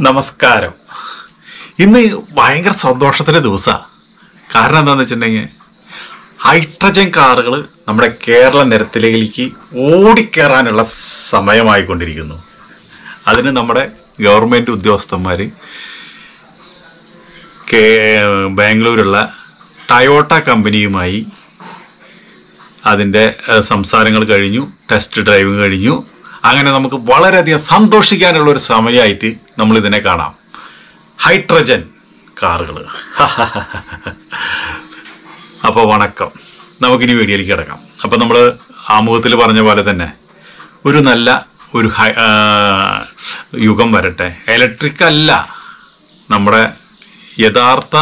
നമസ്കാരം ഇന്ന് ഭയങ്കര സന്തോഷത്തിന്റെ ദിവസമാണ് കാരണം എന്താന്ന് വെച്ചിട്ടുണ്ടെങ്കിൽ ഹൈഡ്രജൻ കാറുകൾ നമ്മുടെ കേരള നിരത്തിലേക്ക് ഓടിക്കേറാനുള്ള സമയമായിക്കൊണ്ടിരിക്കുന്നു അതിന് നമ്മുടെ ഗവൺമെന്റ് ഉദ്യോഗസ്ഥന്മാർ ബാംഗ്ലൂരുള്ള ടയോട്ട കമ്പനിയുമായി അതിൻ്റെ ഏഹ്, സംസാരങ്ങൾ കഴിഞ്ഞു ടെസ്റ്റ് ഡ്രൈവിംഗ് കഴിഞ്ഞു അങ്ങനെ നമുക്ക് വളരെയധികം സന്തോഷിക്കാനുള്ള ഒരു സമയമായിട്ട് നമ്മൾ ഇതിനെ കാണാം ഹൈഡ്രജൻ കാറുകൾ അപ്പോൾ വണക്കം നമുക്കിനി വീഡിയോയിലേക്ക് കിടക്കാം അപ്പോൾ നമ്മൾ ആമുഖത്തിൽ പറഞ്ഞ പോലെ തന്നെ ഒരു നല്ല ഒരു ഹൈ ആ, യുഗം വരട്ടെ ഇലക്ട്രിക് അല്ല നമ്മുടെ യഥാർത്ഥ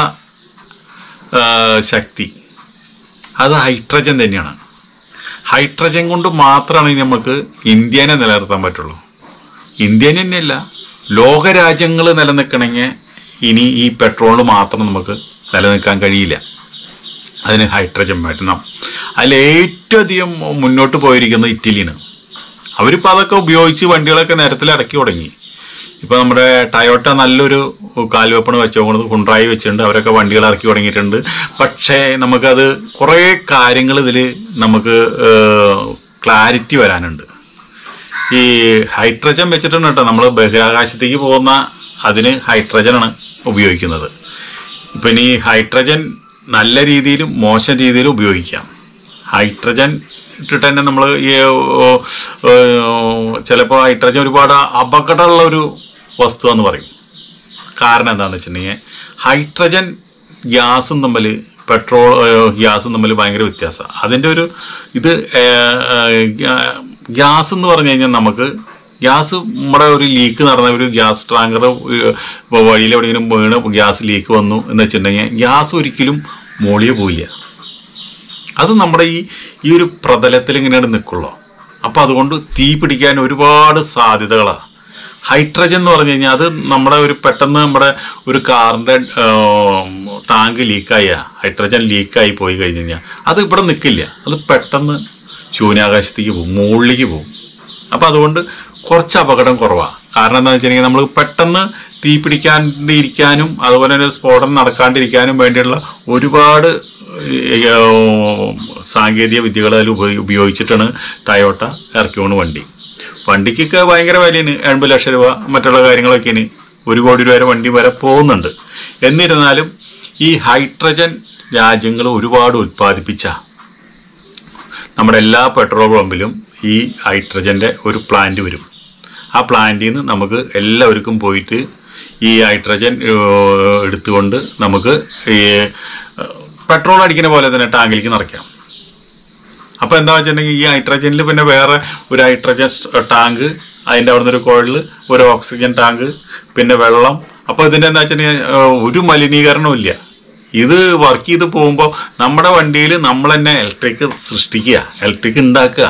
ആ, ശക്തി അത് ഹൈഡ്രജൻ തന്നെയാണ് ഹൈഡ്രജൻ കൊണ്ട് മാത്രമാണ് ഇനി നമുക്ക് ഇന്ത്യനെ നിലനിർത്താൻ പറ്റുള്ളൂ ഇന്ത്യൻ തന്നെയല്ല ലോകരാജ്യങ്ങൾ നിലനിൽക്കണമെങ്കിൽ ഇനി ഈ പെട്രോളിന് മാത്രം നമുക്ക് നിലനിൽക്കാൻ കഴിയില്ല അതിന് ഹൈഡ്രജൻ മാറ്റണം അതിൽ ഏറ്റവും അധികം മുന്നോട്ട് പോയിരിക്കുന്നത് ഇറ്റലിയാണ് അവരിപ്പോൾ അതൊക്കെ ഉപയോഗിച്ച് വണ്ടികളൊക്കെ നിരത്തിൽ ഇറക്കി തുടങ്ങി ഇപ്പൊ നമ്മുടെ ടയോട്ട നല്ലൊരു കാൽവെപ്പണ് വെച്ചുകൊണ്ട് കുണ്ടായി വെച്ചിട്ടുണ്ട് അവരൊക്കെ വണ്ടികൾ ഇറക്കി തുടങ്ങിയിട്ടുണ്ട് പക്ഷേ നമുക്കത് കുറേ കാര്യങ്ങൾ ഇതിൽ നമുക്ക് ക്ലാരിറ്റി വരാനുണ്ട് ഈ ഹൈഡ്രജൻ വെച്ചിട്ടുണ്ട് കേട്ടോ നമ്മൾ ബഹിരാകാശത്തേക്ക് പോകുന്ന അതിന് ഹൈഡ്രജനാണ് ഉപയോഗിക്കുന്നത് ഇപ്പം ഇനി ഹൈഡ്രജൻ നല്ല രീതിയിലും മോശം രീതിയിലും ഉപയോഗിക്കാം ഹൈഡ്രജൻ ഇട്ടിട്ട് തന്നെ നമ്മൾ ഈ ചിലപ്പോൾ ഹൈഡ്രജൻ ഒരുപാട് അപകടമുള്ള ഒരു വസ്തു എന്ന് പറയും കാരണം എന്താണെന്ന് വെച്ചിട്ടുണ്ടെങ്കിൽ ഹൈഡ്രജൻ ഗ്യാസും തമ്മിൽ പെട്രോൾ ഏഹ്, ഗ്യാസും തമ്മിൽ ഭയങ്കര വ്യത്യാസമാണ് അതിൻ്റെ ഒരു ഇത് ഏഹ്, ഏഹ്, ഗ്യാ- ഗ്യാസ് എന്ന് പറഞ്ഞു കഴിഞ്ഞാൽ നമുക്ക് ഗ്യാസ് നമ്മുടെ ഒരു ലീക്ക് നടന്ന ഒരു ഗ്യാസ് ടാങ്കർ വഴിയിൽ എവിടെയെങ്കിലും വീണ് ഗ്യാസ് ലീക്ക് വന്നു എന്ന് വെച്ചിട്ടുണ്ടെങ്കിൽ ഗ്യാസ് ഒരിക്കലും മോളിയെ പോയില്ല അത് നമ്മുടെ ഈ ഈ ഒരു പ്രതലത്തിൽ ഇങ്ങനെയാണ് നിൽക്കുള്ളൂ അപ്പൊ അതുകൊണ്ട് തീ പിടിക്കാൻ ഒരുപാട് സാധ്യതകളാണ് ഹൈഡ്രജൻ എന്ന് പറഞ്ഞു കഴിഞ്ഞാൽ അത് നമ്മുടെ ഒരു പെട്ടെന്ന് നമ്മുടെ ഒരു കാറിന്റെ ടാങ്ക് ലീക്കായ ഹൈഡ്രജൻ ലീക്കായി പോയി കഴിഞ്ഞ് കഴിഞ്ഞാൽ അത് ഇവിടെ നിൽക്കില്ല അത് പെട്ടെന്ന് ശൂന്യാകാശത്തേക്ക് പോകും മുകളിലേക്ക് പോകും അപ്പൊ അതുകൊണ്ട് കുറച്ച് അപകടം കുറവാണ് കാരണം എന്താണെന്ന് വെച്ചിട്ടുണ്ടെങ്കിൽ നമ്മൾ പെട്ടെന്ന് തീ പിടിക്കാണ്ടിരിക്കാനും അതുപോലെ തന്നെ സ്ഫോടനം നടക്കാണ്ടിരിക്കാനും വേണ്ടിയുള്ള ഒരുപാട് ഏഹ്, സാങ്കേതിക വിദ്യകൾ അതിൽ ഉപയോഗി- ഉപയോഗിച്ചിട്ടാണ് ടയോട്ട ഇറക്കിയോണ് വണ്ടി വണ്ടിക്കൊക്കെ ഭയങ്കര വിലയാണ് എൺപത് ലക്ഷം രൂപ മറ്റുള്ള കാര്യങ്ങളൊക്കെയാണ് ഒരു കോടി രൂപ വരെ വണ്ടി വരെ പോകുന്നുണ്ട് എന്നിരുന്നാലും ഈ ഹൈഡ്രജൻ രാജ്യങ്ങൾ ഒരുപാട് ഉത്പാദിപ്പിച്ച നമ്മുടെ എല്ലാ പെട്രോൾ പമ്പിലും ഈ ഹൈഡ്രജന്റെ ഒരു പ്ലാന്റ് വരും ആ പ്ലാന്റിൽ നിന്ന് നമുക്ക് എല്ലാവർക്കും പോയിട്ട് ഈ ഹൈഡ്രജൻ ഏഹ്, എടുത്തുകൊണ്ട് നമുക്ക് ഈ ഏഹ്, പെട്രോൾ അടിക്കുന്ന പോലെ തന്നെ ടാങ്കിലേക്ക് നിറയ്ക്കാം അപ്പൊ എന്താ വെച്ചിട്ടുണ്ടെങ്കിൽ ഈ ഹൈഡ്രജനിൽ പിന്നെ വേറെ ഒരു ഹൈഡ്രജൻ ടാങ്ക് അതിന്റെ അവിടുന്ന് ഒരു കോഴിൽ ഒരു ഓക്സിജൻ ടാങ്ക് പിന്നെ വെള്ളം അപ്പൊ ഇതിന്റെ എന്താ വെച്ചിട്ടുണ്ടെങ്കിൽ ഏഹ്, ഒരു മലിനീകരണവും ഇല്ല ഇത് വർക്ക് ചെയ്ത് പോകുമ്പോൾ നമ്മുടെ വണ്ടിയിൽ നമ്മൾ തന്നെ ഇലക്ട്രിക് സൃഷ്ടിക്കുക ഇലക്ട്രിക് ഉണ്ടാക്കുക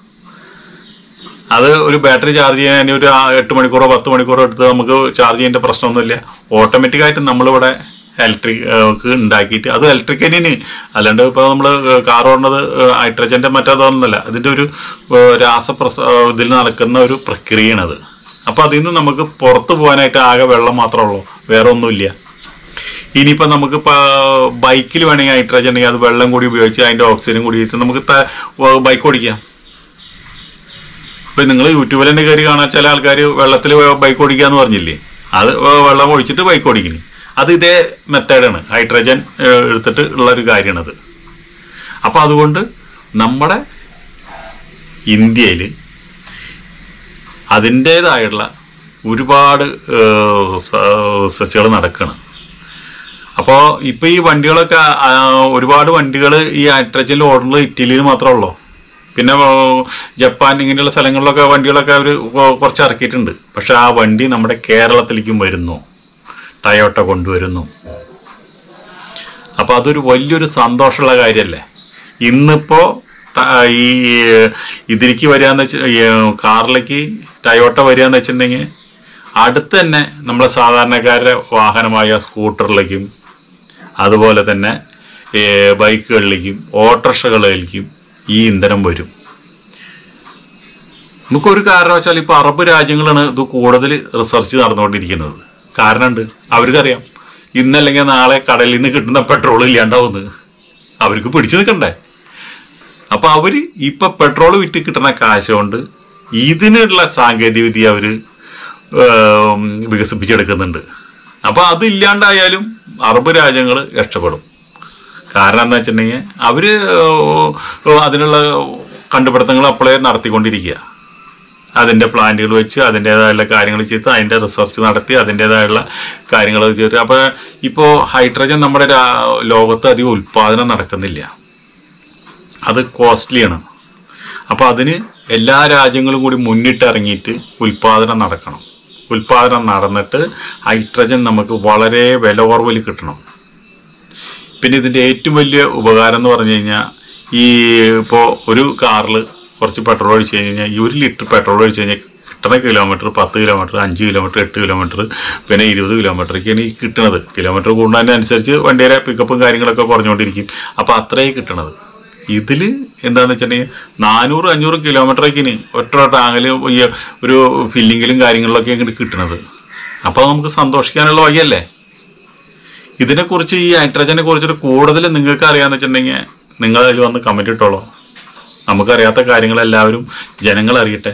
അത് ഒരു ബാറ്ററി ചാർജ് ചെയ്യാൻ ഒരു ആ എട്ട് മണിക്കൂറോ പത്ത് മണിക്കൂറോ എടുത്ത് നമുക്ക് ചാർജ് ചെയ്യേണ്ട പ്രശ്നമൊന്നുമില്ല ഓട്ടോമാറ്റിക് ആയിട്ട് നമ്മളിവിടെ ഇലക്ട്രിക് ഉണ്ടാക്കിയിട്ട് അത് ഇലക്ട്രിക് തന്നെയാണ് അല്ലാണ്ട് ഇപ്പോൾ നമ്മൾ കാർ ഓടുന്നത് ഹൈഡ്രജന്റെ മറ്റേതൊന്നുമല്ല അതിന്റെ ഒരു ഏഹ്, രാസപ്രസ ഏഹ്, ഇതിൽ നടക്കുന്ന ഒരു പ്രക്രിയയാണത് അപ്പൊ അതിൽ നിന്ന് നമുക്ക് പുറത്തു പോകാനായിട്ട് ആകെ വെള്ളം മാത്രമേ ഉള്ളൂ വേറെ ഒന്നുമില്ല ഇനിയിപ്പോ നമുക്ക് ബൈക്കിൽ വേണമെങ്കിൽ ഹൈഡ്രജൻ ഉണ്ടെങ്കിൽ അത് വെള്ളം കൂടി ഉപയോഗിച്ച് അതിന്റെ ഓക്സിജൻ കൂടി ഇട്ട് നമുക്ക് ബൈക്ക് ഓടിക്കാം ഇപ്പൊ നിങ്ങൾ യൂട്യൂബിൽ തന്നെ കയറി കാണാൻ ചില ആൾക്കാർ വെള്ളത്തിൽ ബൈക്ക് ഓടിക്കാന്ന് പറഞ്ഞില്ലേ അത് വെള്ളം ഒഴിച്ചിട്ട് ബൈക്ക് ഓടിക്കുന്നു അത് ഇതേ മെത്തേഡാണ് ഹൈഡ്രജൻ ഏഹ്, എടുത്തിട്ട് ഉള്ള ഒരു കാര്യമാണത് അപ്പൊ അതുകൊണ്ട് നമ്മുടെ ഇന്ത്യയിൽ അതിൻ്റെതായുള്ള ഒരുപാട് റിസർച്ചുകൾ നടക്കണം അപ്പോൾ ഇപ്പൊ ഈ വണ്ടികളൊക്കെ ആ, ഒരുപാട് വണ്ടികൾ ഈ ഹൈഡ്രജനിൽ ഓടുന്നത് ഇറ്റലിയിൽ മാത്രമേ ഉള്ളൂ പിന്നെ ഓ, ജപ്പാൻ ഇങ്ങനെയുള്ള സ്ഥലങ്ങളിലൊക്കെ വണ്ടികളൊക്കെ അവർ കുറച്ച് ഇറക്കിയിട്ടുണ്ട് പക്ഷെ ആ വണ്ടി നമ്മുടെ കേരളത്തിലേക്കും വരുന്നു ടയോട്ട കൊണ്ടുവരുന്നു അപ്പൊ അതൊരു വലിയൊരു സന്തോഷമുള്ള കാര്യമല്ലേ ഇന്നിപ്പോ ത- ഈ ഇതിലേക്ക് വരികയെന്ന് വെച്ച് ഈ കാറിലേക്ക് ടയോട്ട വരികയെന്ന് വെച്ചിട്ടുണ്ടെങ്കിൽ അടുത്ത് തന്നെ നമ്മളെ സാധാരണക്കാരുടെ വാഹനമായ സ്കൂട്ടറിലേക്കും അതുപോലെ തന്നെ ഏ, ബൈക്കുകളിലേക്കും ഓട്ടോറിക്ഷകളിലേക്കും ഈ ഇന്ധനം വരും നമുക്കൊരു കാരണം വെച്ചാൽ ഇപ്പൊ അറബ് രാജ്യങ്ങളാണ് ഇത് കൂടുതൽ റിസർച്ച് നടന്നുകൊണ്ടിരിക്കുന്നത് കാരണമുണ്ട് അവർക്കറിയാം ഇന്നല്ലെങ്കിൽ നാളെ കടലിൽ നിന്ന് കിട്ടുന്ന പെട്രോൾ ഇല്ലാണ്ടാവുന്നത് അവർക്ക് പിടിച്ചു നിൽക്കണ്ടേ അപ്പൊ അവര് ഇപ്പൊ പെട്രോൾ വിറ്റ് കിട്ടുന്ന കാശ് കൊണ്ട് ഇതിനുള്ള സാങ്കേതിക വിദ്യ അവര് ഏം, വികസിപ്പിച്ചെടുക്കുന്നുണ്ട് അപ്പൊ അത് ഇല്ലാണ്ടായാലും അറബ് രാജ്യങ്ങൾ രക്ഷപ്പെടും കാരണം എന്താ വെച്ചിട്ടുണ്ടെങ്കിൽ അവര് ഏ, അതിനുള്ള കണ്ടുപിടുത്തങ്ങൾ അപ്പോഴേ നടത്തിക്കൊണ്ടിരിക്കുക അതിന്റെ പ്ലാന്റുകൾ വെച്ച് അതിൻ്റെതായുള്ള കാര്യങ്ങൾ ചെയ്ത് അതിന്റെ റിസർച്ച് നടത്തി അതിൻ്റെതായുള്ള കാര്യങ്ങൾ ചെയ്ത് അപ്പൊ ഇപ്പോ ഹൈഡ്രജൻ നമ്മുടെ രാ- ലോകത്ത് അധികം ഉൽപാദനം നടക്കുന്നില്ല അത് കോസ്റ്റ്ലിയാണ് അപ്പൊ അതിന് എല്ലാ രാജ്യങ്ങളും കൂടി മുന്നിട്ട് ഇറങ്ങിയിട്ട് ഉൽപാദനം നടക്കണം ഉൽപാദനം നടന്നിട്ട് ഹൈഡ്രജൻ നമുക്ക് വളരെ വില കുറവിൽ കിട്ടണം പിന്നെ ഇതിന്റെ ഏറ്റവും വലിയ ഉപകാരം എന്ന് പറഞ്ഞു കഴിഞ്ഞാൽ ഈ ഇപ്പോൾ ഒരു കാറിൽ കുറച്ച് പെട്രോൾ ഒഴിച്ച് കഴിഞ്ഞാൽ ഈ ഒരു ലിറ്റർ പെട്രോൾ ഒഴിച്ച് കഴിഞ്ഞാൽ കിട്ടുന്ന കിലോമീറ്റർ പത്ത് കിലോമീറ്റർ അഞ്ച് കിലോമീറ്റർ എട്ട് കിലോമീറ്റർ പിന്നെ ഇരുപത് കിലോമീറ്ററൊക്കെയാണ് ഈ കിട്ടുന്നത് കിലോമീറ്റർ കൂടുന്നതിനനുസരിച്ച് വണ്ടിയുടെ പിക്കപ്പും കാര്യങ്ങളൊക്കെ കുറഞ്ഞുകൊണ്ടിരിക്കും അപ്പോൾ അത്രയും കിട്ടണത് ഇതിൽ എന്താന്ന് വെച്ചിട്ടുണ്ടെങ്കിൽ നാനൂറ് അഞ്ഞൂറ് കിലോമീറ്ററൊക്കെയാണ് ഒറ്റ ടാങ്ങിൽ ഈ ഒരു ഫില്ലിങ്ങിലും കാര്യങ്ങളിലൊക്കെ ഇങ്ങോട്ട് കിട്ടണത് അപ്പോൾ നമുക്ക് സന്തോഷിക്കാനുള്ള വഴിയല്ലേ ഇതിനെക്കുറിച്ച് ഈ ഹൈഡ്രജനെ കുറിച്ചിട്ട് കൂടുതൽ നിങ്ങൾക്ക് അറിയാന്ന് വെച്ചിട്ടുണ്ടെങ്കിൽ നിങ്ങൾ അതിൽ വന്ന് കമന്റ് ഇട്ടോളൂ നമുക്കറിയാത്ത കാര്യങ്ങൾ എല്ലാവരും ജനങ്ങൾ അറിയട്ടെ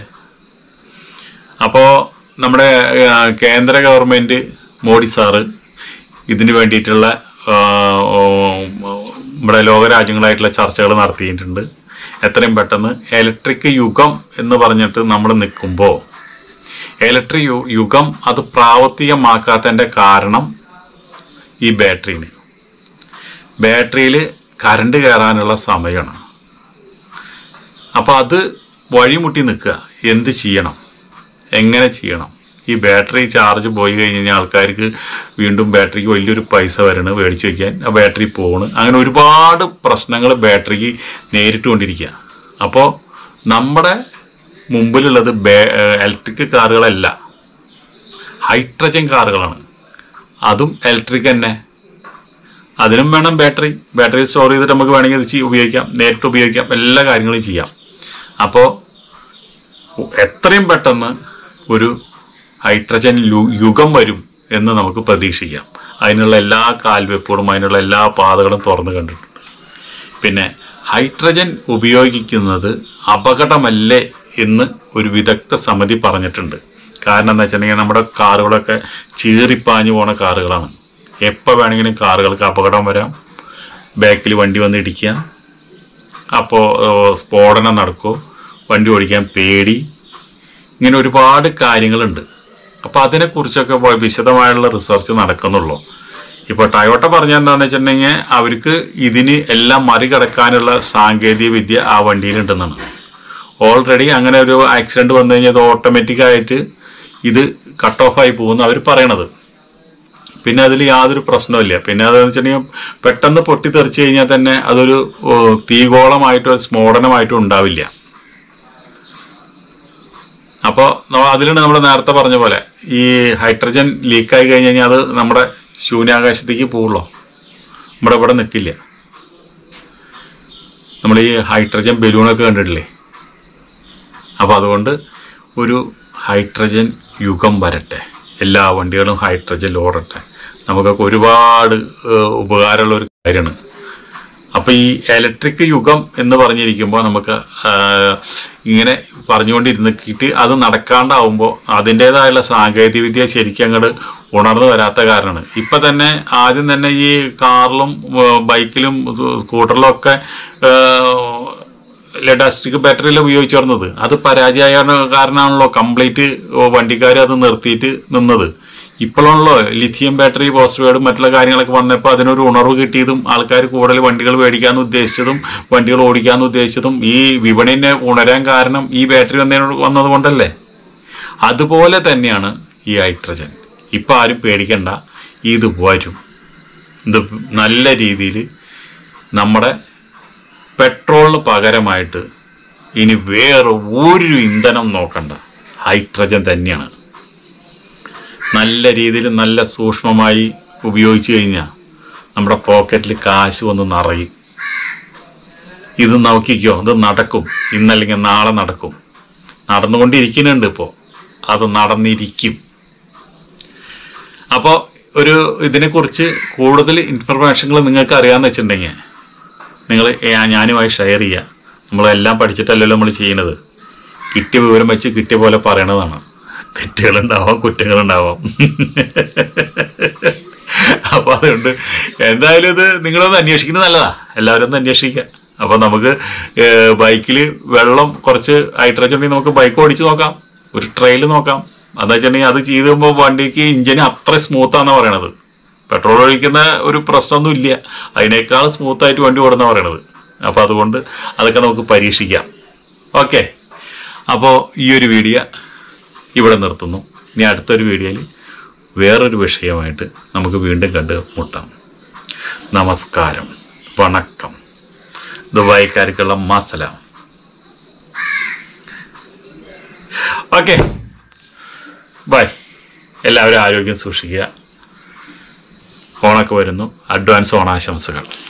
അപ്പോൾ നമ്മുടെ ആ, കേന്ദ്ര ഗവൺമെന്റ് മോഡി സാറ് ഇതിന് വേണ്ടിയിട്ടുള്ള ആ, ഓ, നമ്മുടെ ലോകരാജ്യങ്ങളായിട്ടുള്ള ചർച്ചകൾ നടത്തിയിട്ടുണ്ട് എത്രയും പെട്ടെന്ന് ഇലക്ട്രിക് യുഗം എന്ന് പറഞ്ഞിട്ട് നമ്മൾ നിൽക്കുമ്പോൾ ഇലക്ട്രിക് യു- യുഗം അത് പ്രാവർത്തികമാക്കാത്തതിന്റെ കാരണം ഈ ബാറ്ററിന് ബാറ്ററിയിൽ കറണ്ട് കയറാനുള്ള സമയമാണ് അപ്പൊ അത് വഴിമുട്ടി നിൽക്കുക എന്ത് ചെയ്യണം എങ്ങനെ ചെയ്യണം ഈ ബാറ്ററി ചാർജ് പോയി കഴിഞ്ഞ് കഴിഞ്ഞാൽ ആൾക്കാർക്ക് വീണ്ടും ബാറ്ററിക്ക് വലിയൊരു പൈസ വരണം മേടിച്ചു വയ്ക്കാൻ ആ ബാറ്ററി പോണ് അങ്ങനെ ഒരുപാട് പ്രശ്നങ്ങൾ ബാറ്ററിക്ക് നേരിട്ടുകൊണ്ടിരിക്കുക അപ്പോൾ നമ്മുടെ മുമ്പിലുള്ളത് ഇലക്ട്രിക് കാറുകളല്ല ഹൈഡ്രജൻ കാറുകളാണ് അതും ഇലക്ട്രിക് തന്നെ അതിനും വേണം ബാറ്ററി ബാറ്ററി സ്റ്റോർ ചെയ്തിട്ട് നമുക്ക് വേണമെങ്കിൽ ഇത് ചെയ്- ഉപയോഗിക്കാം നേരിട്ട് ഉപയോഗിക്കാം എല്ലാ കാര്യങ്ങളും ചെയ്യാം അപ്പോൾ എത്രയും പെട്ടെന്ന് ഒരു ഹൈഡ്രജൻ ലു- യുഗം വരും എന്ന് നമുക്ക് പ്രതീക്ഷിക്കാം അതിനുള്ള എല്ലാ കാൽവെപ്പുകളും അതിനുള്ള എല്ലാ പാതകളും തുറന്നു കണ്ടിട്ടുണ്ട് പിന്നെ ഹൈഡ്രജൻ ഉപയോഗിക്കുന്നത് അപകടമല്ലേ എന്ന് ഒരു വിദഗ്ധ സമിതി പറഞ്ഞിട്ടുണ്ട് കാരണം എന്താ വെച്ചിട്ടുണ്ടെങ്കിൽ നമ്മുടെ കാറുകളൊക്കെ ചീറിപ്പാഞ്ഞു പോണ കാറുകളാണ് എപ്പോൾ വേണമെങ്കിലും കാറുകൾക്ക് അപകടം വരാം ബാക്കിൽ വണ്ടി വന്ന് ഇടിക്കുക അപ്പോൾ സ്ഫോടനം നടക്കും വണ്ടി ഓടിക്കാൻ പേടി ഇങ്ങനെ ഒരുപാട് കാര്യങ്ങളുണ്ട് അപ്പോൾ അതിനെക്കുറിച്ചൊക്കെ വ- വിശദമായുള്ള റിസർച്ച് നടക്കുന്നുള്ളൂ ഇപ്പോൾ ടയോട്ട പറഞ്ഞ എന്താണെന്ന് വെച്ചിട്ടുണ്ടെങ്കിൽ അവർക്ക് ഇതിന് എല്ലാം മറികടക്കാനുള്ള സാങ്കേതിക വിദ്യ ആ വണ്ടിയിലുണ്ടെന്നാണ് ഓൾറെഡി അങ്ങനെ ഒരു ആക്സിഡന്റ് വന്നു കഴിഞ്ഞാൽ അത് ഓട്ടോമാറ്റിക് ആയിട്ട് ഇത് കട്ട് ഓഫ് ആയി പോകുന്ന അവർ പറയണത് പിന്നെ അതിൽ യാതൊരു പ്രശ്നമില്ല പിന്നെ അതെന്ന് വെച്ചിട്ടുണ്ടെങ്കിൽ പെട്ടെന്ന് പൊട്ടിത്തെറിച്ച് കഴിഞ്ഞാൽ തന്നെ അതൊരു ഓ, തീഗോളമായിട്ടോ സ്ഫോടനമായിട്ടോ ഉണ്ടാവില്ല അപ്പോൾ അതിലാണ് നമ്മൾ നേരത്തെ പറഞ്ഞ പോലെ ഈ ഹൈഡ്രജൻ ലീക്കായി കഴിഞ്ഞ് കഴിഞ്ഞാൽ അത് നമ്മുടെ ശൂന്യാകാശത്തേക്ക് പോവുള്ളൂ നമ്മുടെ ഇവിടെ നിൽക്കില്ല നമ്മൾ ഈ ഹൈഡ്രജൻ ബലൂണൊക്കെ കണ്ടിട്ടില്ലേ അപ്പോൾ അതുകൊണ്ട് ഒരു ഹൈഡ്രജൻ യുഗം വരട്ടെ എല്ലാ വണ്ടികളും ഹൈഡ്രജൻ ഓടട്ടെ നമുക്കൊക്കെ ഒരുപാട് ഏഹ്, ഉപകാരമുള്ള ഒരു കാര്യമാണ് അപ്പൊ ഈ ഇലക്ട്രിക് യുഗം എന്ന് പറഞ്ഞിരിക്കുമ്പോൾ നമുക്ക് ആഹ്, ഇങ്ങനെ പറഞ്ഞുകൊണ്ടിരുന്നിട്ട് അത് നടക്കാണ്ടാവുമ്പോൾ അതിൻ്റെതായുള്ള സാങ്കേതിക വിദ്യ ശരിക്കും അങ്ങോട്ട് ഉണർന്നു വരാത്ത കാരണമാണ് ഇപ്പൊ തന്നെ ആദ്യം തന്നെ ഈ കാറിലും ഏഹ്, ബൈക്കിലും ഇത് സ്കൂട്ടറിലും ഒക്കെ ലെഡാസ്റ്റിക് ബാറ്ററിയിൽ ഉപയോഗിച്ചു വരുന്നത് അത് പരാജയ കാരണമാണല്ലോ കംപ്ലീറ്റ് വണ്ടിക്കാർ അത് നിർത്തിയിട്ട് നിന്നത് ഇപ്പോഴാണല്ലോ ലിഥിയം ബാറ്ററി പോസ്റ്റ്വേഡും മറ്റുള്ള കാര്യങ്ങളൊക്കെ വന്നപ്പോൾ അതിനൊരു ഉണർവ് കിട്ടിയതും ആൾക്കാർ കൂടുതൽ വണ്ടികൾ മേടിക്കാന്ന് ഉദ്ദേശിച്ചതും വണ്ടികൾ ഓടിക്കാന്ന് ഉദ്ദേശിച്ചതും ഈ വിപണിനെ ഉണരാൻ കാരണം ഈ ബാറ്ററി വന്നതിനോട് വന്നത് കൊണ്ടല്ലേ അതുപോലെ തന്നെയാണ് ഈ ഹൈഡ്രജൻ ഇപ്പൊ ആരും പേടിക്കണ്ട ഇത് വരും ഇത് നല്ല രീതിയിൽ നമ്മുടെ പെട്രോളിന് പകരമായിട്ട് ഇനി വേറെ ഒരു ഇന്ധനം നോക്കണ്ട ഹൈഡ്രജൻ തന്നെയാണ് നല്ല രീതിയിൽ നല്ല സൂക്ഷ്മമായി ഉപയോഗിച്ചു കഴിഞ്ഞാൽ നമ്മുടെ പോക്കറ്റിൽ കാശ് വന്ന് നിറയും ഇത് നോക്കിക്കോ ഇത് നടക്കും ഇന്നല്ലെങ്കിൽ നാളെ നടക്കും നടന്നുകൊണ്ടിരിക്കുന്നുണ്ട് ഇപ്പോൾ അത് നടന്നിരിക്കും അപ്പോൾ ഒരു ഇതിനെക്കുറിച്ച് കൂടുതൽ ഇൻഫർമേഷനുകൾ നിങ്ങൾക്ക് അറിയാമെന്ന് വെച്ചിട്ടുണ്ടെങ്കിൽ നിങ്ങൾ ഞാനുമായി ഷെയർ ചെയ്യുക നമ്മളെല്ലാം പഠിച്ചിട്ടല്ലല്ലോ നമ്മൾ ചെയ്യുന്നത് കിട്ടിയ വിവരം വെച്ച് കിട്ടിയ പോലെ പറയണതാണ് തെറ്റുകളുണ്ടാവാം കുറ്റങ്ങളുണ്ടാവാം അപ്പൊ അതുകൊണ്ട് എന്തായാലും ഇത് നിങ്ങളൊന്ന് അന്വേഷിക്കുന്നത് നല്ലതാ എല്ലാവരും ഒന്ന് അന്വേഷിക്കുക അപ്പൊ നമുക്ക് ബൈക്കിൽ വെള്ളം കുറച്ച് ഹൈഡ്രജൻ ഉണ്ടെങ്കിൽ നമുക്ക് ബൈക്ക് ഓടിച്ച് നോക്കാം ഒരു ട്രെയിൽ നോക്കാം എന്താ വെച്ചിട്ടുണ്ടെങ്കിൽ അത് ചെയ്ത് കഴിയുമ്പോൾ വണ്ടിക്ക് ഇഞ്ചിന് അത്ര സ്മൂത്താന്നാ പറയണത് പെട്രോൾ ഒഴിക്കുന്ന ഒരു പ്രശ്നമൊന്നും ഇല്ല അതിനേക്കാൾ സ്മൂത്തായിട്ട് വണ്ടി ഓടുന്ന പറയണത് അപ്പൊ അതുകൊണ്ട് അതൊക്കെ നമുക്ക് പരീക്ഷിക്കാം ഓക്കെ അപ്പോൾ ഈ ഒരു വീഡിയോ ഇവിടെ നിർത്തുന്നു ഇനി അടുത്തൊരു വീഡിയോയിൽ വേറൊരു വിഷയമായിട്ട് നമുക്ക് വീണ്ടും കണ്ട് മുട്ടാം നമസ്കാരം വണക്കം ദുബായിക്കാർക്കുള്ള മസല ഓക്കെ ബൈ എല്ലാവരും ആരോഗ്യം സൂക്ഷിക്കുക ഓണൊക്കെ വരുന്നു അഡ്വാൻസ് ഓണാശംസകൾ